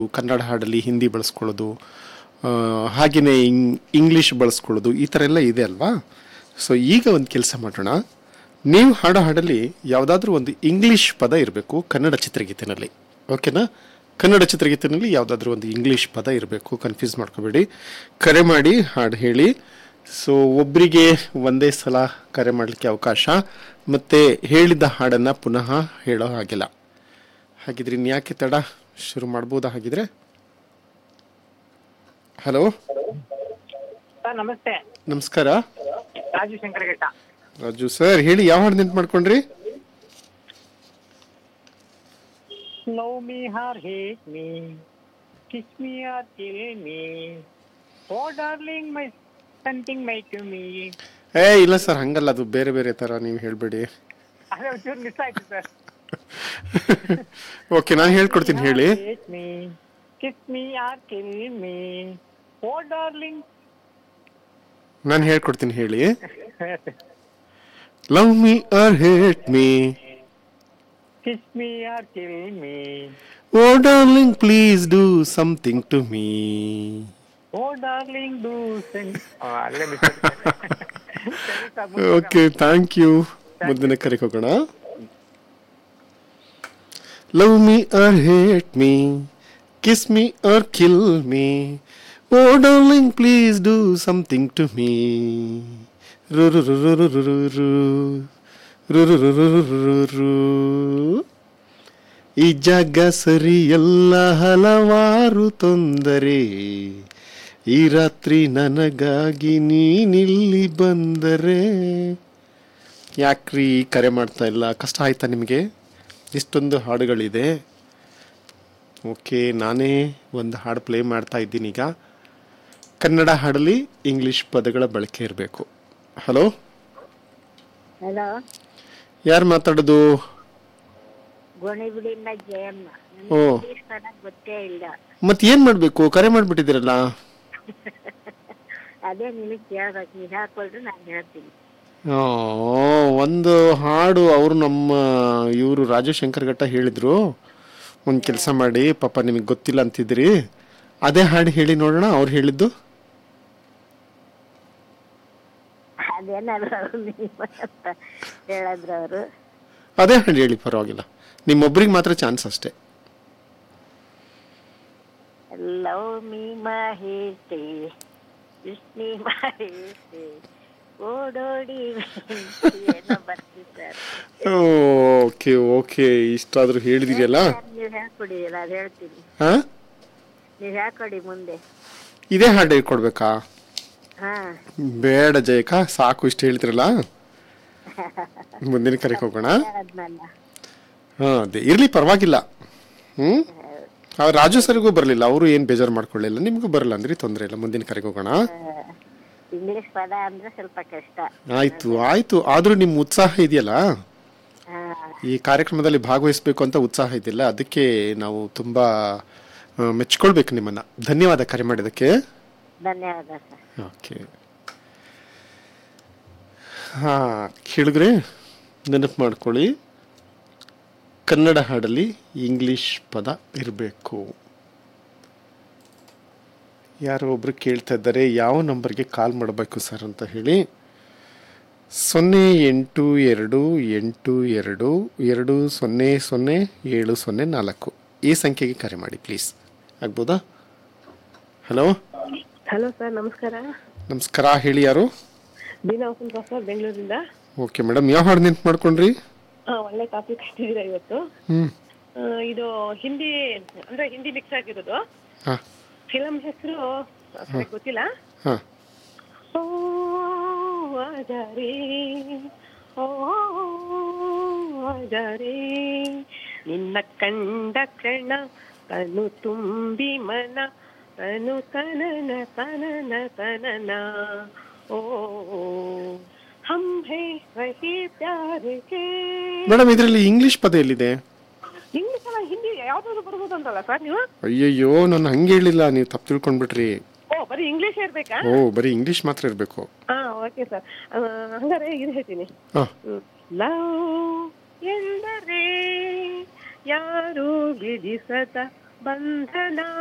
ಕನ್ನಡ ಹಾಡಲ್ಲಿ ಹಿಂದಿ ಬಳಸ್ಕೊಳ್ಳೋದು ಹಾಗೆಯೇ ಇಂಗ್ ಇಂಗ್ಲೀಷ್ ಬಳಸ್ಕೊಳ್ಳೋದು ಈ ಥರ ಎಲ್ಲ ಇದೆ ಅಲ್ವಾ ಸೊ ಈಗ ಒಂದು ಕೆಲಸ ಮಾಡೋಣ ನೀವು ಹಾಡೋ ಹಾಡಲ್ಲಿ ಯಾವುದಾದ್ರೂ ಒಂದು ಇಂಗ್ಲೀಷ್ ಪದ ಇರಬೇಕು ಕನ್ನಡ ಚಿತ್ರಗೀತೆನಲ್ಲಿ ಓಕೆನಾ ಕನ್ನಡ ಚಿತ್ರಗೀತೆನಲ್ಲಿ ಯಾವುದಾದ್ರೂ ಒಂದು ಇಂಗ್ಲೀಷ್ ಪದ ಇರಬೇಕು ಕನ್ಫ್ಯೂಸ್ ಮಾಡ್ಕೋಬೇಡಿ ಕರೆ ಮಾಡಿ ಹಾಡು ಹೇಳಿ ಸೊ ಒಬ್ಬರಿಗೆ ಒಂದೇ ಸಲ ಕರೆ ಮಾಡಲಿಕ್ಕೆ ಅವಕಾಶ ಮತ್ತು ಹೇಳಿದ ಹಾಡನ್ನು ಪುನಃ ಹೇಳೋ ಹಾಗಿಲ್ಲ ಹಾಗಿದ್ರೆ ಇನ್ಯಾಕೆ ತಡ ಶುರು ಮಾಡ್ಬೋದಾ ಹಾಗಿದ್ರೆ ಹಲೋ ಸರ್ ನಮಸ್ತೆ ನಮಸ್ಕಾರ ರಾಜು ಶಂಕರಘಟ್ಟ ರಾಜು ಸರ್ ಹೇಳಿ ಯಾವ ಹಾಡು ನೆನ್ಪು ಮಾಡ್ಕೊಂಡ್ರಿ love me or hate me kiss me or kill me oh darling my something my to me ಏ ಇಲ್ಲ ಸರ್ ಹಂಗಲ್ಲ ಅದು ಬೇರೆ ಬೇರೆ ಥರ ನೀವು ಹೇಳಬೇಡಿ ಅದೇ ಒಂಚೂರು ಮಿಸ್ ಆಯ್ತು ಸರ್ ಓಕೆ ನಾನು ಹೇಳ್ಕೊಡ್ತೀನಿ ಹೇಳಿ hate me kiss me or kill me oh darling ನಾನು ಹೇಳ್ಕೊಡ್ತೀನಿ ಹೇಳಿ love me or hate me kiss me or kill me oh darling please do something to me oh darling do send ಅಲ್ಲೇ miss okay thank you ಮುಂದಿನ ಕರೆಗೆ ಹೋಗೋಣ love me or hate me kiss me or kill me oh darling please do something to me ರು ರು ರು ರು ರು ರು ರು ರು ರು ರು ರು ರು ರು ರು. ಈ ಜಾಗ ಸರಿಯಲ್ಲ ಹಲವಾರು ತೊಂದರೆ ಈ ರಾತ್ರಿ ನನಗಾಗಿ ನೀನಿಲ್ಲಿ ಬಂದರೆ ಯಾಕ್ರಿ ಕರೆ ಮಾಡ್ತಾ ಇಲ್ಲ ಕಷ್ಟ ಆಯ್ತಾ ನಿಮಗೆ ಇಷ್ಟೊಂದು ಹಾಡುಗಳಿದೆ ಓಕೆ ನಾನೇ ಒಂದು ಹಾಡು ಪ್ಲೇ ಮಾಡ್ತಾ ಇದ್ದೀನಿ ಈಗ ಕನ್ನಡ ಹಾಡಲ್ಲಿ ಇಂಗ್ಲಿಷ್ ಪದಗಳ ಬಳಕೆ ಇರಬೇಕು ಹಲೋ ಹಲೋ ಯಾರು ಮಾತಾಡೋದು ಗೋಣಿಬಿಡಿಯಿಂದ ಜಯಮ್ಮ ಓ. ನನಗೆ ಇಂಗ್ಲೀಷ್ ಪದ ಗೊತ್ತೇ ಇಲ್ಲ ಮತ್ತೆ ಏನು ಮಾಡಬೇಕು ಕರೆ ಮಾಡಿಬಿಟ್ಟಿದ್ದೀರಲ್ಲ ಅದೇ ನಿನಗೆ ಕೇಳ್ಬೇಕು ನೀವು ಹೇಳ್ಕೊಳ್ರಿ ನಾನು ಹೇಳ್ತೀನಿ ಆ, ಒಂದು ಹಾಡು ಅವರು ನಮ್ಮ ಇವರು ರಾಜಶಂಕರ್ ಘಟ್ಟ ಹೇಳಿದ್ರು ಒಂದು ಕೆಲಸ ಮಾಡಿ ಪಾಪ ನಿಮಗೆ ಗೊತ್ತಿಲ್ಲ ಅಂತಿದ್ರಿ ಅದೇ ಹಾಡು ಹೇಳಿ ನೋಡೋಣ ಅವ್ರು ಹೇಳಿದ್ದು ಅದೇನಲ್ಲ ಅವ್ರು ನೀವು ಅಂತ ಹೇಳಿದ್ರು ಅವರು ಅದೇ ಹಾಡು ಹೇಳಿ ಪರವಾಗಿಲ್ಲ ನಿಮ್ಮೊಬ್ರಿಗೆ ಮಾತ್ರ ಚಾನ್ಸ್ ಅಷ್ಟೇ ಲವ್ ಮೀ ಮಾಹಿತಿ ವಿಷ್ಣಿ ಮಾಹಿತಿ ಓಡೋಡಿ ಏನೋ ಬರ್ತಿದ್ದಾರೆ ಓಕೆ ಓಕೆ ಇಷ್ಟಾದರೂ ಹೇಳಿದಿರಲ್ಲ ನೀವು ಹೇಳ್ಕೊಡಿಲ್ಲ ಅದು ಹೇಳ್ತೀನಿ ಹಾಂ ನೀವು ಹೇಳ್ಕೊಡಿ ಮುಂದೆ ಇದೇ ಹಾಡು ಹೇಳ್ಕೊಡ್ಬೇಕಾ ಹಾ ಬೇಡ ಜಯಕ ಸಾಕು ಇಷ್ಟು ಹೇಳ್ತಿರಲ್ಲ ಮುಂದಿನ ಕರೆಗೆ ಹೋಗೋಣ ಹೇಳದ್ನಲ್ಲ ಹಾಂ ಅದೇ ಇರಲಿ ಪರವಾಗಿಲ್ಲ ಹ್ಞೂ ಅವ್ರು ರಾಜು ಸರ್ಗೂ ಬರಲಿಲ್ಲ ಅವರು ಏನು ಬೇಜಾರು ಮಾಡ್ಕೊಳ್ಳಿಲ್ಲ ನಿಮಗೂ ಬರಲ್ಲ ಅಂದ್ರೆ ತೊಂದರೆ ಇಲ್ಲ ಮುಂದಿನ ಕರೆಗೆ ಹೋಗೋಣ ಇಂಗ್ಲಿಷ್ ಪದ ಅಂದ್ರೆ ಸ್ವಲ್ಪ ಕಷ್ಟ ಆಯಿತು ಆಯಿತು ಆದರೂ ನಿಮ್ಮ ಉತ್ಸಾಹ ಇದೆಯಲ್ಲ ಹಾ ಈ ಕಾರ್ಯಕ್ರಮದಲ್ಲಿ ಭಾಗವಹಿಸಬೇಕು ಅಂತ ಉತ್ಸಾಹ ಇದೆಯಲ್ಲ ಅದಕ್ಕೆ ನಾವು ತುಂಬ ಆ, ಮೆಚ್ಕೊಳ್ಬೇಕು ನಿಮ್ಮನ್ನು ಧನ್ಯವಾದ ಕರೆ ಮಾಡಿದ್ದಕ್ಕೆ ಧನ್ಯವಾದ ಸರ್ ಓಕೆ ಹಾಂ ಕೇಳಿದ್ರೆ ನೆನಪು ಮಾಡ್ಕೊಳ್ಳಿ ಕನ್ನಡ ಹಾಡಲ್ಲಿ ಇಂಗ್ಲೀಷ್ ಪದ ಇರಬೇಕು ಯಾರೋ ಒಬ್ರು ಕೇಳ್ತಾ ಇದ್ದಾರೆ ಯಾವ ನಂಬರ್ಗೆ ಕಾಲ್ ಮಾಡಬೇಕು ಸರ್ ಅಂತ ಹೇಳಿ ಸೊನ್ನೆ ಎಂಟು ಎರಡು ಎಂಟು ಎರಡು ಎರಡು ಸೊನ್ನೆ ಸೊನ್ನೆ ಏಳು ಸೊನ್ನೆ ನಾಲ್ಕು ಈ ಸಂಖ್ಯೆಗೆ ಕರೆ ಮಾಡಿ ಪ್ಲೀಸ್ ಆಗ್ಬೋದಾ ಹಲೋ ಹಲೋ ಸರ್ ನಮಸ್ಕಾರ ನಮಸ್ಕಾರ ಹೇಳಿ ಯಾರು ದೀನಾ ವಸಂತ ಸರ್ ಬೆಂಗಳೂರಿಂದ ಓಕೆ ಮೇಡಮ್ ಯಾವ ಹಾಡು ನೆನ್ಪು ಮಾಡ್ಕೊಂಡ್ರಿ ಆ, ಒಳ್ಳೆ ಟಾಪಿಕ್ ಇಟ್ಟಿದ್ದೀರಾ ಇವತ್ತು ಹ್ಞೂ ಆ, ಇದು ಹಿಂದಿ ಅಂದ್ರೆ ಹಿಂದಿ ಮಿಕ್ಸ್ ಆಗಿರೋದು ಹಾಂ ಫಿಲಂ ಹೆಸರು ಗೊತ್ತಿಲ್ಲ ಹಾಂ ಓ ಆಜಾರೆ ಓ ಆಜಾರೆ ನಿನ್ನ ಕಂಡ ಕ್ಷಣ ತನು ತುಂಬಿ ಮನ ತನು ತನನ ತನನ ತನನ ಓ ಹಮ್ ಹೇ ವಹಿ ಪ್ಯಾರ್ ಕೆ ಮೇಡಮ್ ಇದರಲ್ಲಿ ಇಂಗ್ಲೀಷ್ ಪದ ಎಲ್ಲಿದೆ ಇಂಗ್ಲಿಷ್ ಅಲ್ಲ ಹಿಂದಿ ಯಾವ್ದಾದ್ರು ಬರ್ಬೋದು ಅಂತಲ್ಲ ಸರ್ ನೀವು ಅಯ್ಯಯ್ಯೋ ನಾನು ಹಂಗೆ ಹೇಳಿಲ್ಲ ನೀವು ತಪ್ಪು ತಿಳ್ಕೊಂಡ್ಬಿಟ್ರಿ ಓ ಬರೀ ಇಂಗ್ಲಿಷ್ ಇರ್ಬೇಕಾ ಓ ಬರೀ ಇಂಗ್ಲೀಷ್ ಮಾತ್ರ ಇರಬೇಕು ಹಾ ಓಕೆ ಸರ್ ಹಂಗಾರೆ ಇದು ಹೇಳ್ತೀನಿ ಹಾಂ ಲವ್ ಎಂದರೆ ಯಾರು ಬಿಡಿಸದ ಬಂಧನ